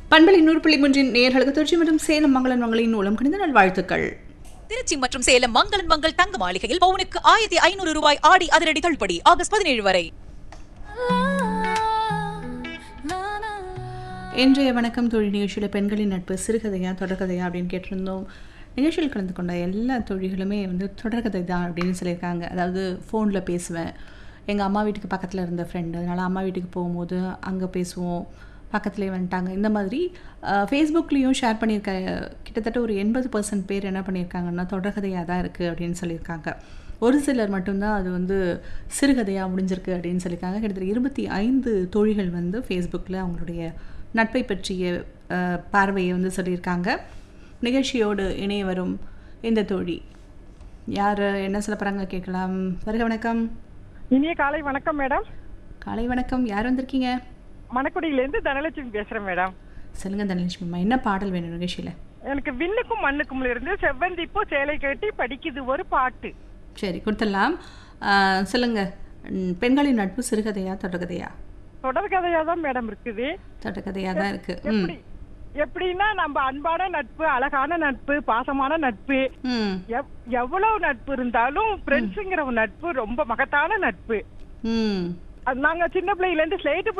பண்பலை நூறு புள்ளி மூன்றின் நேர்களுக்கு தொற்றி மற்றும் சேலம் மங்களன் மங்களின் மூலம் கணித நல்வாழ்த்துக்கள் திருச்சி மற்றும் சேலம் மங்களன் மங்கள் தங்க மாளிகையில் பவுனுக்கு ஆயிரத்தி ஐநூறு ரூபாய் ஆடி அதிரடி தள்ளுபடி ஆகஸ்ட் பதினேழு வரை இன்றைய வணக்கம் தொழில் நிகழ்ச்சியில் பெண்களின் நட்பு சிறுகதையா தொடர்கதையா அப்படின்னு கேட்டிருந்தோம் நிகழ்ச்சியில் கலந்து கொண்ட எல்லா தொழில்களுமே வந்து தொடர்கதை தான் அப்படின்னு சொல்லியிருக்காங்க அதாவது ஃபோனில் பேசுவேன் எங்கள் அம்மா வீட்டுக்கு பக்கத்தில் இருந்த ஃப்ரெண்டு அதனால் அம்மா வீட்டுக்கு போகும்போது அங்கே பேசுவோம் பக்கத்துலேயே வந்துட்டாங்க இந்த மாதிரி ஃபேஸ்புக்லேயும் ஷேர் பண்ணியிருக்க கிட்டத்தட்ட ஒரு எண்பது பர்சன்ட் பேர் என்ன பண்ணியிருக்காங்கன்னா தொடர்கதையாக தான் இருக்குது அப்படின்னு சொல்லியிருக்காங்க ஒரு சிலர் மட்டும்தான் அது வந்து சிறுகதையாக முடிஞ்சிருக்கு அப்படின்னு சொல்லியிருக்காங்க கிட்டத்தட்ட இருபத்தி ஐந்து தோழிகள் வந்து ஃபேஸ்புக்கில் அவங்களுடைய நட்பை பற்றிய அஹ், பார்வையை வந்து சொல்லியிருக்காங்க நிகழ்ச்சியோடு இணைய வரும் இந்த தோழி யார் என்ன சொல்ல போகிறாங்க கேட்கலாம் வருக வணக்கம் இனிய காலை வணக்கம் மேடம் காலை வணக்கம் யார் வந்திருக்கீங்க மணக்குடியிலேருந்து தனலட்சுமி பேசுறேன் மேடம் சொல்லுங்க தனலட்சுமிம்மா என்ன பாடல் வேணும் நிகழ்ச்சியில் எனக்கு விண்ணுக்கும் மண்ணுக்கும் இருந்து செவ்வந்திப்போ சேலை கட்டி படிக்குது ஒரு பாட்டு சரி கொடுத்துடலாம் அஹ், சொல்லுங்க ம், பெண்களின் நட்பு சிறுகதையா தொடர்கதையா தொடர்கதையா தான் மேடம் இருக்குது தொடர்கதையாக தான் இருக்கு ம் எப்படி எப்படின்னா நம்ம அன்பான நட்பு அழகான நட்பு பாசமான நட்பு ம் எவ்- எவ்வளவு நட்பு இருந்தாலும் ஃப்ரெண்ட்ஸுங்கிற நட்பு ரொம்ப மகத்தான நட்பு ம் அது நாங்க சின்ன பிள்ளையில இருந்து ஸ்லேட்டு